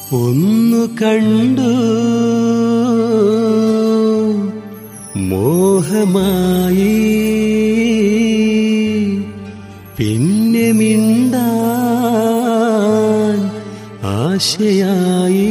ഒന്നു കണ്ടു മോഹമായി പിന്നെ മിണ്ടാൻ ആശയായി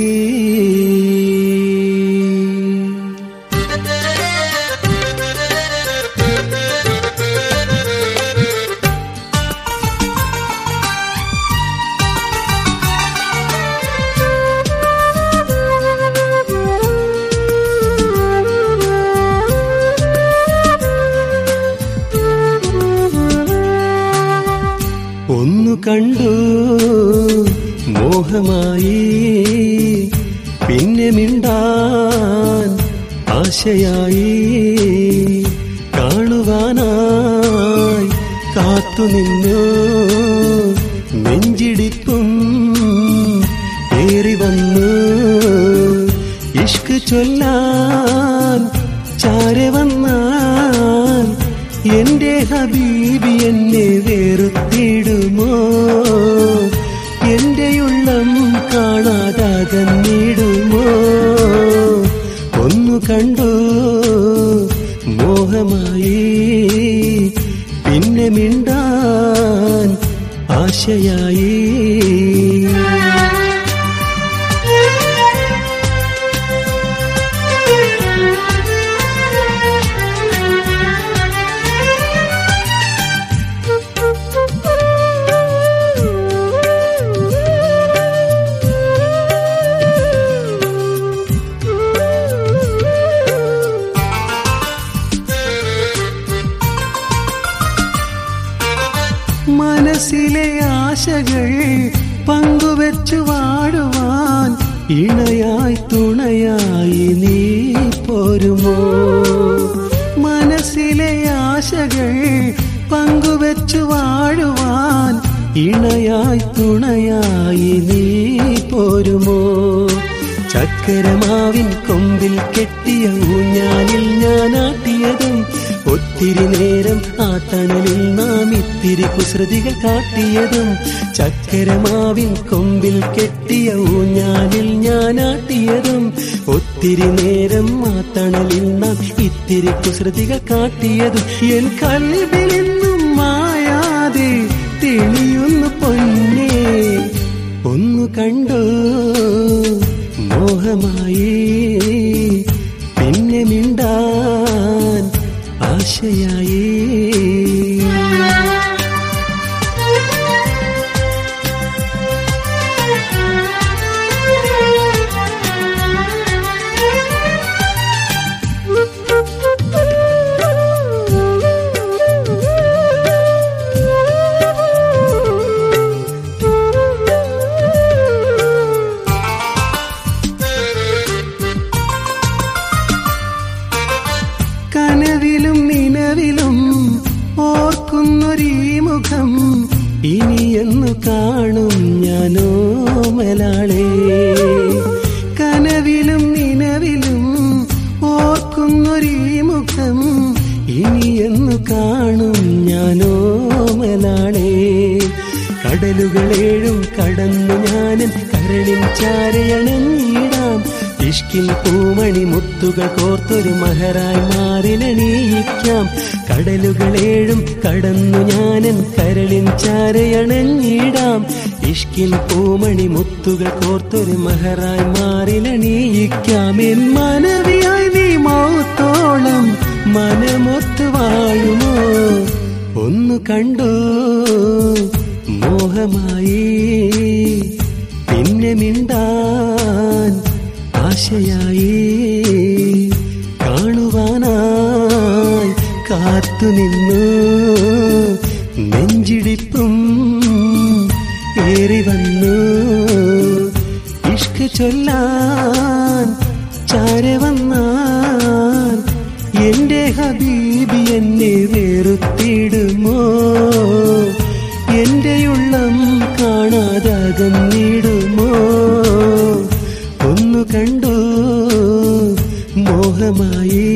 ഒന്നു കണ്ടു മോഹമായി പിന്നെ മിണ്ടാൻ ആശയായി കാണുവാനായി കാത്തുനിന്നു നെഞ്ചിടിപ്പും ഏറി വന്നു ഇഷ്ക് ചൊല്ലാൻ ചാരെ വന്നാൽ എന്റെ ഹബീബി എന്നെ വേറുത്തിടുമോ എന്റെ ഉള്ളം കാണാതാകന്നിടുമോ ഒന്നു കണ്ടു മോഹമായി പിന്നെ മിണ്ടാൻ ആശയായി മനസ്സിലെ ആശകൾ പങ്കുവെച്ചു വാഴുവാൻ ഇണയായി തുണയായി നീ പോരുമോ മനസ്സിലെ ആശകൾ പങ്കുവെച്ചു വാഴുവാൻ ഇണയായി തുണയായി നീ പോരുമോ ചക്കരമാവിൻ കൊമ്പിൽ കെട്ടിയ ഊഞ്ഞാലിൽ ഞാനാട്ടിയതും ഒത്തിരി നേരം ആ തണലിൽ നാം ഇത്തിരി കുസൃതികൾ കാട്ടിയതും ചക്കരമാവിൻ കൊമ്പിൽ കെട്ടിയ ഊഞ്ഞാലിൽ ഞാനാട്ടിയതും ഒത്തിരി നേരം ആ തണലിൽ നാം ഇത്തിരി കുസൃതികൾ കാട്ടിയതും എൻ കൽവിൽ നിന്നും മായാതെ തെളിയുന്നു പൊന്നേ ഒന്നു കണ്ടു മോഹമായി പിന്നെ മിണ്ടാൻ ആശയായി കനവിലും നിലവിലും ഓർക്കുന്നൊരീ മുഖം ഇനി എന്നു കാണും ഞാനോ മലാളേ കനവിലും നിലവിലും ഓർക്കുന്നൊരീ മുഖം ഇനി എന്നു കാണും ഞാനോ മലാളേ കടലുകളേഴും കടന്നു ഞാനും കരളിൻ ചാരയണഞ്ഞിടാം ഇഷ്കിൽ പൂമണി മുത്തുകൾ കോർത്തൊരു മഹറായി മാറിലണിയിക്കാം കടലുകളേഴും കടന്നു ഞാനൻ കരളിൻ ചാരയണഞ്ഞിടാം ഇഷ്കിൽ പൂമണി മുത്തുകൾ കോർത്തൊരു മഹറായി മാറിലണിയിക്കാം എൻ മനവിയായി നീ മൗത്തോളം മനമൊത്തു വാഴുമോ ഒന്നു കണ്ടു മോഹമായി പിന്നെ മിണ്ടാൻ ആശയായി കാണുവാനായി കാത്തുനിന്നു നെഞ്ചിടിപ്പും ഏറി വന്നു ഇഷ്ക ചൊല്ലാൻ ചാരെ വന്നാൽ എന്റെ ഹബീബി എന്നെ വേറുത്തിടുമോ എന്റെ ഉള്ളം കാണാതാകന്നിടുമോ ഒന്നു കണ്ടു മോഹമായി